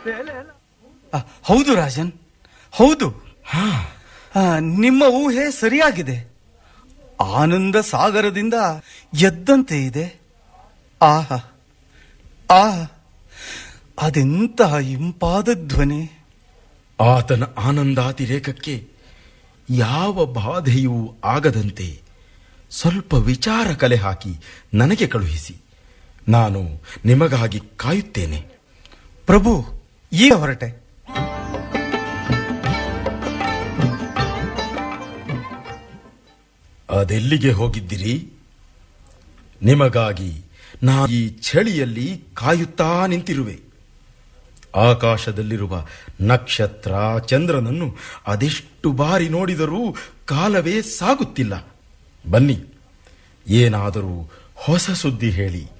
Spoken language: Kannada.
ಆ, ಹೌದು ರಾಜನ್ ಹೌದು ಆ, ನಿಮ್ಮ ಊಹೆ ಸರಿಯಾಗಿದೆ ಆನಂದ ಸಾಗರದಿಂದ ಎದ್ದಂತೆ ಇದೆ ಆಹಾ ಆಹಾ ಅದೆಂತಹ ಇಂಪಾದ ಧ್ವನಿ ಆತನ ಆನಂದಾತಿರೇಕಕ್ಕೆ ಯಾವ ಬಾಧೆಯೂ ಆಗದಂತೆ ಸ್ವಲ್ಪ ವಿಚಾರ ಕಲೆ ಹಾಕಿ ನನಗೆ ಕಳುಹಿಸಿ ನಾನು ನಿಮಗಾಗಿ ಕಾಯುತ್ತೇನೆ ಪ್ರಭು ಈಗ ಹೊರಟೆ ಅದೆಲ್ಲಿಗೆ ಹೋಗಿದ್ದಿರಿ ನಿಮಗಾಗಿ ನಾ ಈ ಚಳಿಯಲ್ಲಿ ಕಾಯುತ್ತಾ ನಿಂತಿರುವೆ ಆಕಾಶದಲ್ಲಿರುವ ನಕ್ಷತ್ರ ಚಂದ್ರನನ್ನು ಅದೆಷ್ಟು ಬಾರಿ ನೋಡಿದರೂ ಕಾಲವೇ ಸಾಗುತ್ತಿಲ್ಲ ಬನ್ನಿ ಏನಾದರೂ ಹೊಸ ಸುದ್ದಿ ಹೇಳಿ